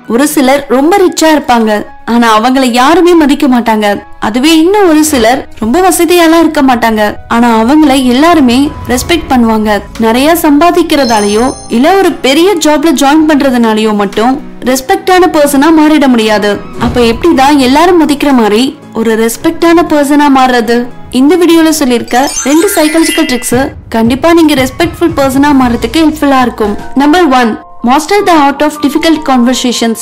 ஒரு சிலர் ரொம்ப ரிச்சா இருப்பாங்க ஆனா அவங்கள யாருமே மதிக்க மாட்டாங்க அதுவே இன்னும் ஒரு சிலர் ரொம்ப வசதியாலாம் இருக்க மாட்டாங்க ஆனா அவங்கள எல்லாருமே ரெஸ்பெக்ட் பண்ணுவாங்க நிறைய சம்பாதிக்கிறதாலயோ இல்ல ஒரு பெரிய ஜாப்ல ஜாயின் பண்றதுனாலயோ மட்டும் ரெஸ்பெக்டான பர்சனா மாறிட முடியாது அப்ப எப்படிதான் எல்லாரும் மதிக்கிற மாதிரி ஒரு ரெஸ்பெக்டான பர்சனா மாறுறது இந்த வீடியோல சொல்லிருக்க ரெண்டு சைக்காலஜிக்கல் ட்ரிக்ஸ் கண்டிப்பா நீங்க ரெஸ்பெக்ட்ஃபுல் பர்சனா மாறதுக்கு ஹெல்ப்ஃபுல்லா இருக்கும் number one master the art of difficult conversations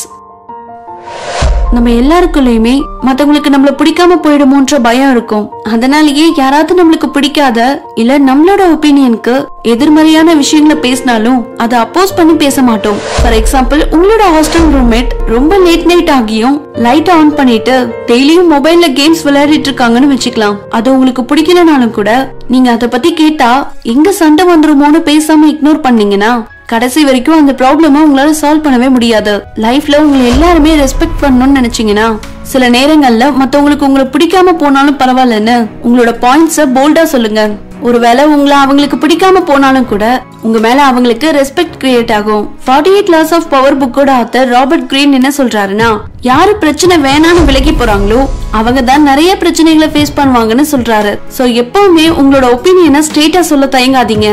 நம்ம எல்லாருக்குள்ளயுமே மத்தவங்களுக்கு நம்மள பிடிக்காம போயிடுமோன்ற பயம் இருக்கும் அதனாலயே யாராவது நம்மளுக்கு பிடிக்காத இல்ல நம்மளோட ஒப்பீனியனுக்கு எதிர்மறையான விஷயங்களை பேசினாலும் அதை அப்போஸ் பண்ணி பேச மாட்டோம் ஃபார் எக்ஸாம்பிள் உங்களோட ஹாஸ்டல் ரூம்மேட் ரொம்ப லேட் நைட் ஆகியும் லைட் ஆன் பண்ணிட்டு டெய்லியும் மொபைல்ல கேம்ஸ் விளையாடிட்டு இருக்காங்கன்னு வச்சுக்கலாம் அது உங்களுக்கு பிடிக்கலனாலும் கூட நீங்க அதை பத்தி கேட்டா எங்க சண்டை வந்துருமோன்னு பேசாம இக்னோர் பண்ணீங்கன்னா கடைசி வரைக்கும் அந்த ப்ராப்ளம உங்களால சால்வ் பண்ணவே முடியாது லைஃப்ல உங்களை எல்லாருமே ரெஸ்பெக்ட் பண்ணணும்னு நினைச்சீங்கன்னா சில நேரங்கள்ல மத்தவங்களுக்கு உங்களை பிடிக்காம போனாலும் பரவாயில்லன்னு உங்களோட பாயிண்ட்ஸ போல்டா சொல்லுங்க ஒருவேளை உங்களை அவங்களுக்கு பிடிக்காம போனாலும் கூட உங்க மேல அவங்களுக்கு ரெஸ்பெக்ட் கிரியேட் ஆகும் forty eight laws of power புக்கோட ஆத்தர் ராபர்ட் கிரீன் என்ன சொல்றாருன்னா யாரு பிரச்சனை வேணான்னு விலகி போறாங்களோ அவங்க தான் நிறைய பிரச்சனைகளை ஃபேஸ் பண்ணுவாங்கன்னு சொல்றாரு சோ எப்பவுமே உங்களோட ஒப்பீனியனை ஸ்ட்ரெயிட்டா சொல்ல தயங்காதீங்க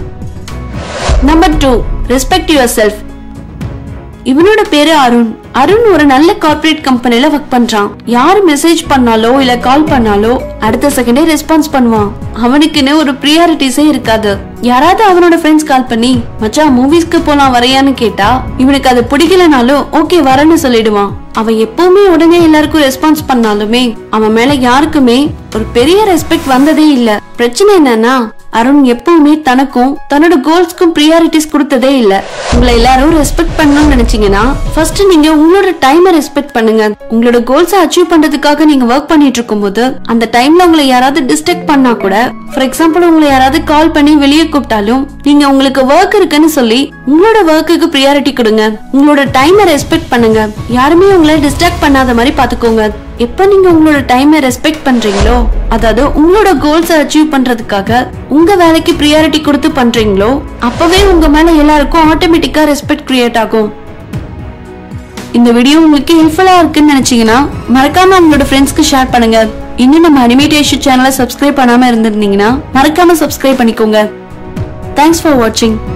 number two respect yourself இவனோட பேரு அருண் அருண் ஒரு நல்ல கார்ப்பரேட் கம்பெனில ஒர்க் பண்றான் யாரு மெசேஜ் பண்ணாலோ இல்ல கால் பண்ணாலோ அடுத்த செகண்டே ரெஸ்பான்ஸ் பண்ணுவான் அவனுக்குன்னு ஒரு ப்ரியாரிட்டிஸே இருக்காது யாராவது அவனோட ஃப்ரெண்ட்ஸ் கால் பண்ணி மச்சான் மூவிஸ்க்கு போலாம் வரையான்னு கேட்டா இவனுக்கு அது பிடிக்கலனாலும் ஓகே வரேன்னு சொல்லிடுவான் அவன் எப்பவுமே உடனே எல்லாருக்கும் ரெஸ்பான்ஸ் பண்ணாலுமே அவன் மேல யாருக்குமே ஒரு பெரிய ரெஸ்பெக்ட் வந்ததே இல்ல பிரச்சனை என்னன்னா அருண் எப்பவுமே தனக்கும் தன்னோட கோல்ஸ்க்கும் ப்ரியாரிட்டிஸ் கொடுத்ததே இல்ல உங்களை எல்லாரும் ரெஸ்பெக்ட் பண்ணணும்னு நினைச்சீங்கன்னா ஃபர்ஸ்ட் நீங்க உங்களோட டைமை ரெஸ்பெக்ட் பண்ணுங்க உங்களோட கோல்ஸை அச்சீவ் பண்றதுக்காக நீங்க ஒர்க் பண்ணிட்டு இருக்கும்போது அந்த டைம்ல உங்களை யாராவது டிஸ்டர்ப் பண்ணா கூட ஃபார் எக்ஸாம்பிள் உங்களை யாராவது கால் பண்ணி வெளியே கூப்பிட்டாலும் நீங்க உங்களுக்கு ஒர்க் இருக்குன்னு சொல்லி உங்களோட ஒர்க்குக்கு ப்ரியாரிட்டி கொடுங்க உங்களோட டைமை ரெஸ்பெக்ட் பண்ணுங்க யாருமே உங்களை டிஸ்டர்ப் பண்ணாத மாதிரி பாத்துக்கோங்க எப்ப நீங்க உங்களோட டைமை ரெஸ்பெக்ட் பண்றீங்களோ அதாவது உங்களோட கோல்ஸை அச்சீவ் பண்றதுக்காக உங்க வேலைக்கு ப்ரியாரிட்டி கொடுத்து பண்றீங்களோ அப்பவே உங்க மேல எல்லாருக்கும் ஆட்டோமேட்டிக்கா ரெஸ்பெக்ட் கிரியேட் ஆகும் இந்த வீடியோ உங்களுக்கு ஹெல்ப்ஃபுல்லா இருக்குன்னு நினைச்சீங்கன்னா மறக்காம உங்களோட ஃப்ரெண்ட்ஸ்க்கு ஷேர் பண்ணுங்க இன்னும் நம்ம அனிமேட்டேஷன் சேனலை சப்ஸ்கிரைப் பண்ணாம இருந்திருந்தீங்கன்னா மறக்காம சப்ஸ்கிரைப் பண்ணிக்கோங்க தேங்க்ஸ் ஃபார் வாட்சிங்